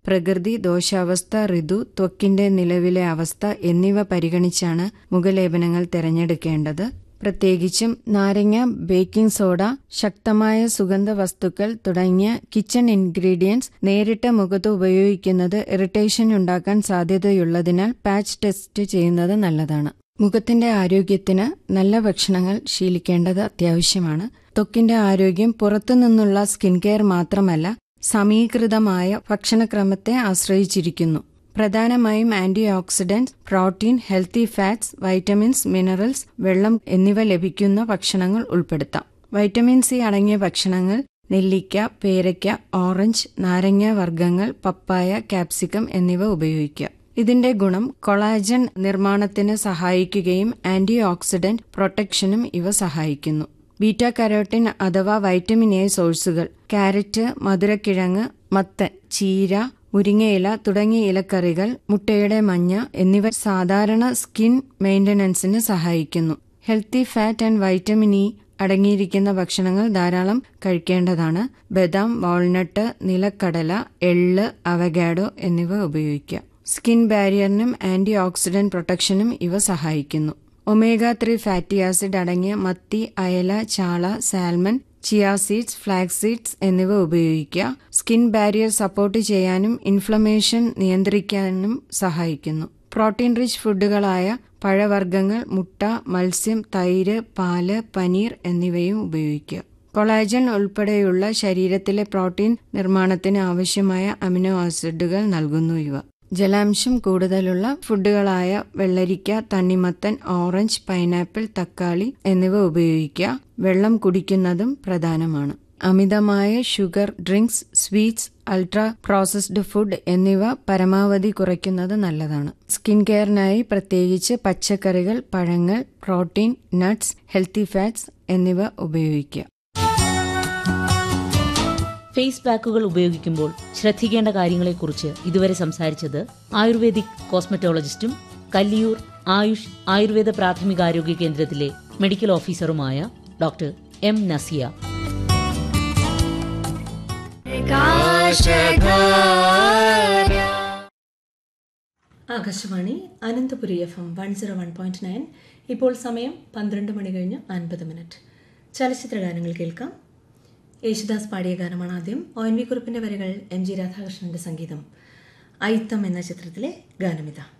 പ്രകൃതി ദോഷാവസ്ഥ ഋതു ത്വക്കിന്റെ നിലവിലെ അവസ്ഥ എന്നിവ പരിഗണിച്ചാണ് മുഖലേപനങ്ങൾ തിരഞ്ഞെടുക്കേണ്ടത് പ്രത്യേകിച്ചും നാരങ്ങ ബേക്കിംഗ് സോഡ ശക്തമായ സുഗന്ധ വസ്തുക്കൾ തുടങ്ങിയ കിച്ചൺ ഇൻഗ്രീഡിയൻസ് നേരിട്ട് മുഖത്ത് ഉപയോഗിക്കുന്നത് ഇറിറ്റേഷൻ ഉണ്ടാക്കാൻ സാധ്യതയുള്ളതിനാൽ പാച്ച് ടെസ്റ്റ് ചെയ്യുന്നത് നല്ലതാണ് മുഖത്തിന്റെ ആരോഗ്യത്തിന് നല്ല ഭക്ഷണങ്ങൾ ശീലിക്കേണ്ടത് അത്യാവശ്യമാണ് ത്വക്കിന്റെ ആരോഗ്യം പുറത്തുനിന്നുള്ള സ്കിൻ കെയർ മാത്രമല്ല സമീകൃതമായ ഭക്ഷണക്രമത്തെ ആശ്രയിച്ചിരിക്കുന്നു പ്രധാനമായും antioxidant protein healthy fats vitamins minerals വെള്ളം എന്നിവ ലഭിക്കുന്ന ഭക്ഷണങ്ങൾ ഉൾപ്പെടുത്താം വൈറ്റമിൻ സി അടങ്ങിയ ഭക്ഷണങ്ങൾ നെല്ലിക്ക പേരയ്ക്ക ഓറഞ്ച് നാരങ്ങ വർഗ്ഗങ്ങൾ പപ്പായ കാപ്സിക്കം എന്നിവ ഉപയോഗിക്കുക ഇതിന്റെ ഗുണം കൊളാജൻ നിർമ്മാണത്തിന് സഹായിക്കുകയും ആന്റി ഓക്സിഡന്റ് പ്രൊട്ടക്ഷനും ഇവ സഹായിക്കുന്നു ബീറ്റ കരോട്ടിൻ അഥവാ വൈറ്റമിൻ എ സോഴ്സുകൾ കാരറ്റ് മധുരക്കിഴങ്ങ് മത്തൻ ചീര മുരിങ്ങയില തുടങ്ങിയ ഇലക്കറികൾ മുട്ടയുടെ മഞ്ഞ എന്നിവ സാധാരണ സ്കിൻ മെയിന്റനൻസിന് സഹായിക്കുന്നു healthy fat and vitamin E അടങ്ങിയിരിക്കുന്ന ഭക്ഷണങ്ങൾ ധാരാളം കഴിക്കേണ്ടതാണ് ബദാം വാൾനട്ട് നിലക്കടല എള്ള് അവഗാഡോ എന്നിവ ഉപയോഗിക്കുക സ്കിൻ ബാരിയറിനും ആന്റി ഓക്സിഡന്റ് പ്രൊട്ടക്ഷനും ഇവ സഹായിക്കുന്നു ഒമേഗ ത്രീ ഫാറ്റി ആസിഡ് അടങ്ങിയ മത്തി അയല ചാള salmon chia seeds flax seeds എന്നിവ ഉപയോഗിക്കുക സ്കിൻ ബാരിയർ സപ്പോർട്ട് ചെയ്യാനും ഇൻഫ്ലമേഷൻ നിയന്ത്രിക്കാനും സഹായിക്കുന്നു പ്രോട്ടീൻ റിച്ച് ഫുഡുകളായ പഴവർഗ്ഗങ്ങൾ മുട്ട മത്സ്യം തൈര് പാല് പനീർ എന്നിവയും ഉപയോഗിക്കുക കൊളാജൻ ഉൾപ്പെടെയുള്ള ശരീരത്തിലെ പ്രോട്ടീൻ നിർമ്മാണത്തിന് ആവശ്യമായ അമിനോ ആസിഡുകൾ നൽകുന്നു ഇവ ജലാംശം കൂടുതലുള്ള ഫുഡുകളായ വെള്ളരിക്ക തണ്ണിമത്തൻ ഓറഞ്ച് പൈനാപ്പിൾ തക്കാളി എന്നിവ ഉപയോഗിക്കുക വെള്ളം കുടിക്കുന്നതും പ്രധാനമാണ് അമിതമായ sugar drinks sweets ultra processed food എന്നിവ പരമാവധി കുറയ്ക്കുന്നത് നല്ലതാണ് സ്കിൻ കെയറിനായി പ്രത്യേകിച്ച് പച്ചക്കറികൾ പഴങ്ങൾ പ്രോട്ടീൻ നട്ട്സ് ഹെൽത്തി ഫാറ്റ്സ് എന്നിവ ഉപയോഗിക്കുക ഫേസ് പാക്കുകൾ ഉപയോഗിക്കുമ്പോൾ ശ്രദ്ധിക്കേണ്ട കാര്യങ്ങളെക്കുറിച്ച് ഇതുവരെ സംസാരിച്ചത് ആയുർവേദിക് കോസ്മെറ്റോളജിസ്റ്റും കല്ലിയൂർ ആയുഷ് ആയുർവേദ പ്രാഥമികാരോഗ്യ കേന്ദ്രത്തിലെ മെഡിക്കൽ ഓഫീസറുമായ doctor M Nasiya Akashvani Ananthapuri F M one zero one point nine ഇപ്പോൾ സമയം പന്ത്രണ്ട് മണി കഴിഞ്ഞ് അൻപത് മിനിറ്റ് ചലച്ചിത്ര ഗാനങ്ങൾ കേൾക്കാം യേശുദാസ് പാടിയ ഗാനമാണ് ആദ്യം ഒ എൻ വി കുറിപ്പിന്റെ വരികൾ എം ജി രാധാകൃഷ്ണന്റെ സംഗീതം ഐത്തം എന്ന ചിത്രത്തിലെ ഗാനമിത